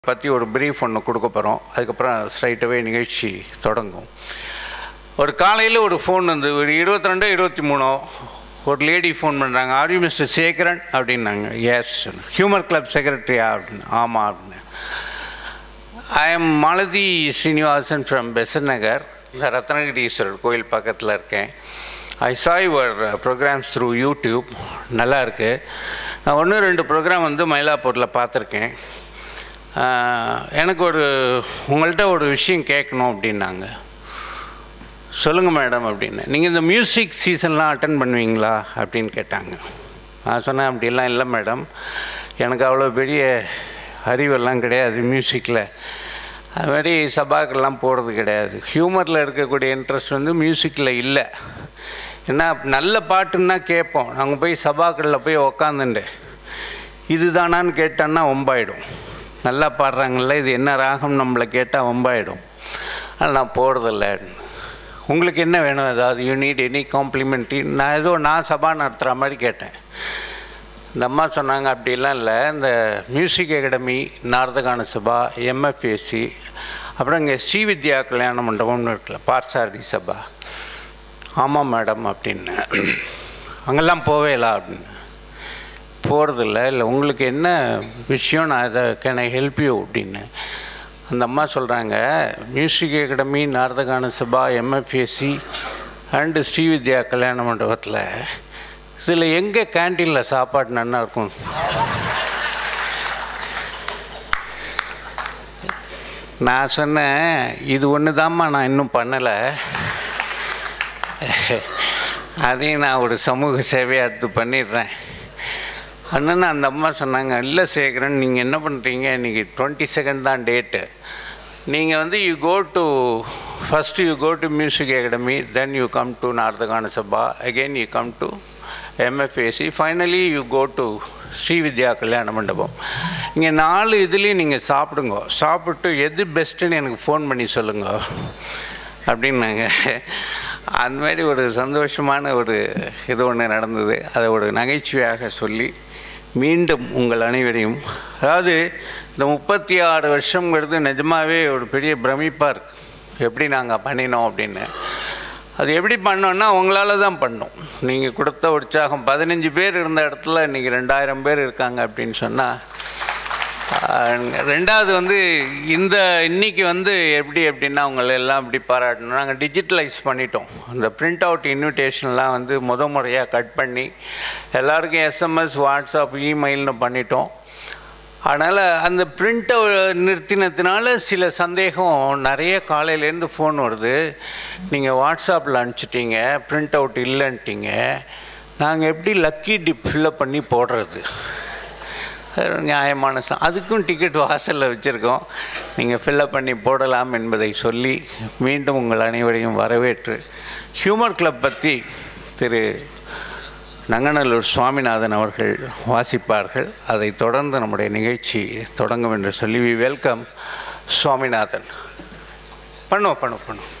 பற்றி ஒரு பிரீஃப் ஒன்று கொடுக்க போகிறோம் அதுக்கப்புறம் ஸ்ட்ரைட்டாகவே நிகழ்ச்சி தொடங்கும் ஒரு காலையில் ஒரு ஃபோன் வந்து ஒரு இருபத்தி ரெண்டோ இருபத்தி மூணோ ஒரு லேடி ஃபோன் பண்ணுறாங்க ஆர் யூ மிஸ்டர் சேகரன் அப்படின்னாங்க எஸ் ஹியூமர் கிளப் செக்ரட்டரியா அப்படின்னு ஆமாம் அப்படின்னு I am Malathi Srinivasan from Besant Nagar Ratnagiriswarar கோயில் பக்கத்தில் இருக்கேன் ஐ சா யுவர் ப்ரோக்ராம்ஸ் த்ரூ யூடியூப் நல்லா இருக்குது நான் ஒன்று ரெண்டு ப்ரோக்ராம் வந்து மயிலாப்பூரில் பார்த்துருக்கேன் ஆஹ், எனக்கு ஒரு உங்கள்கிட்ட ஒரு விஷயம் கேட்கணும் அப்படின்னாங்க சொல்லுங்கள் மேடம் அப்படின்னு நீங்கள் இந்த மியூசிக் சீசன்லாம் அட்டன் பண்ணுவீங்களா அப்படின்னு கேட்டாங்க நான் சொன்னேன் அப்படிலாம் இல்லை மேடம் எனக்கு அவ்வளோ பெரிய அறிவெல்லாம் கிடையாது மியூசிக்கில் அது மாதிரி சபாக்கெல்லாம் போகிறது கிடையாது ஹியூமரில் இருக்கக்கூடிய இன்ட்ரெஸ்ட் வந்து மியூசிக்கில் இல்லை ஏன்னா நல்ல பாட்டுன்னா கேட்போம் நாங்கள் போய் சபாக்களில் போய் உக்காந்துண்டு இதுதானான்னு கேட்டான்னா ஒம்பாயிடும் நல்லா பாடுறாங்கல்ல இது என்ன ராகம் நம்மளை கேட்டால் ஒம்பாயிடும் அதனால் நான் போகிறதில்ல உங்களுக்கு என்ன வேணும் ஏதாவது யூ நீட் எனி காம்ப்ளிமெண்ட்ரி நான் ஏதோ நான் சபா நடத்துகிற மாதிரி கேட்டேன் இந்த அம்மா சொன்னாங்க அப்படிலாம் இல்லை இந்த music academy Narada Gana Sabha MFSC அப்புறம் இங்கே ஸ்ரீவித்யா கல்யாண மண்டபம்னு இருக்குல்ல பார்சாரதி சபா ஆமாம் மேடம் அப்படின்னு அங்கெல்லாம் போவேலா அப்படின்னு போகிறதில்ல இல்லை உங்களுக்கு என்ன விஷயம் நான் இதை கேன் ஐ ஹெல்ப் யூ அப்படின்னு அந்த அம்மா சொல்கிறாங்க music academy Narada Gana Sabha MFSC and Srividya Kalyana மண்டபத்தில் இதில் எங்கே கேன்டீனில் சாப்பாடு நல்லா இருக்கும் நான் சொன்னேன் இது ஒன்று தாம்மா நான் இன்னும் பண்ணலை அதையும் நான் ஒரு சமூக சேவையாக எடுத்து பண்ணிடுறேன் அண்ணன் அந்த அம்மா சொன்னாங்க இல்லை சேகரன் நீங்கள் என்ன பண்ணுறீங்க இன்றைக்கி டுவெண்ட்டி செகண்ட் தான் டேட்டு நீங்கள் வந்து you go to first you go to music academy then you come to Narada Gana Sabha again you come to MFAC finally you go to Srividya Kalyana Mandapam இங்கே நாலு இதுலேயும் நீங்கள் சாப்பிடுங்க சாப்பிட்டு எது பெஸ்ட்டுன்னு எனக்கு ஃபோன் பண்ணி சொல்லுங்க அப்படின்னாங்க அந்த மாதிரி ஒரு சந்தோஷமான ஒரு இது ஒன்று நடந்தது அதை ஒரு நகைச்சுவையாக சொல்லி மீண்டும் உங்கள் அனைவரையும் அதாவது இந்த முப்பத்தி ஆறு வருஷங்கிறது நிஜமாகவே ஒரு பெரிய பிரமிப்பாக இருக்கு எப்படி நாங்கள் பண்ணினோம் அப்படின்னு அது எப்படி பண்ணோன்னா உங்களால் தான் பண்ணோம் நீங்கள் கொடுத்த உற்சாகம் பதினஞ்சு பேர் இருந்த இடத்துல இன்றைக்கி ரெண்டாயிரம் பேர் இருக்காங்க அப்படின்னு சொன்னால் ஆஹ் ரெண்டாவது வந்து இந்த இன்னைக்கு வந்து எப்படி எப்படின்னா அவங்களை எல்லாம் இப்படி பாராட்டணும் நாங்கள் டிஜிட்டலைஸ் பண்ணிட்டோம் இந்த பிரிண்ட் அவுட் இன்விடேஷன்லாம் வந்து முத முறையாக கட் பண்ணி எல்லாருக்கும் எஸ்எம்எஸ் வாட்ஸ்அப் இமெயில்னு பண்ணிட்டோம் அதனால் அந்த பிரிண்ட்டை நிறுத்தினதுனால சில சந்தேகம் நிறைய காலையிலேருந்து ஃபோன் வருது நீங்கள் வாட்ஸ்அப்பில் அனுப்பிச்சிட்டீங்க பிரிண்ட் அவுட் இல்லைன்ட்டீங்க நாங்கள் எப்படி லக்கி டிப் ஃபில்லப் பண்ணி போடுறது அது நியாயமான ச அதுக்கும் டிக்கெட் வாசலில் வச்சுருக்கோம் நீங்கள் ஃபில்லப் பண்ணி போடலாம் என்பதை சொல்லி மீண்டும் உங்கள் அனைவரையும் வரவேற்று ஹியூமர் கிளப் பற்றி திரு நங்கநல்லூர் சுவாமிநாதன் அவர்கள் வாசிப்பார்கள் அதைத் தொடர்ந்து நம்முடைய நிகழ்ச்சி தொடங்கும் என்று சொல்லி வி வெல்கம் சுவாமிநாதன் பண்ணுவோம் பண்ணுவோம் பண்ணுவோம்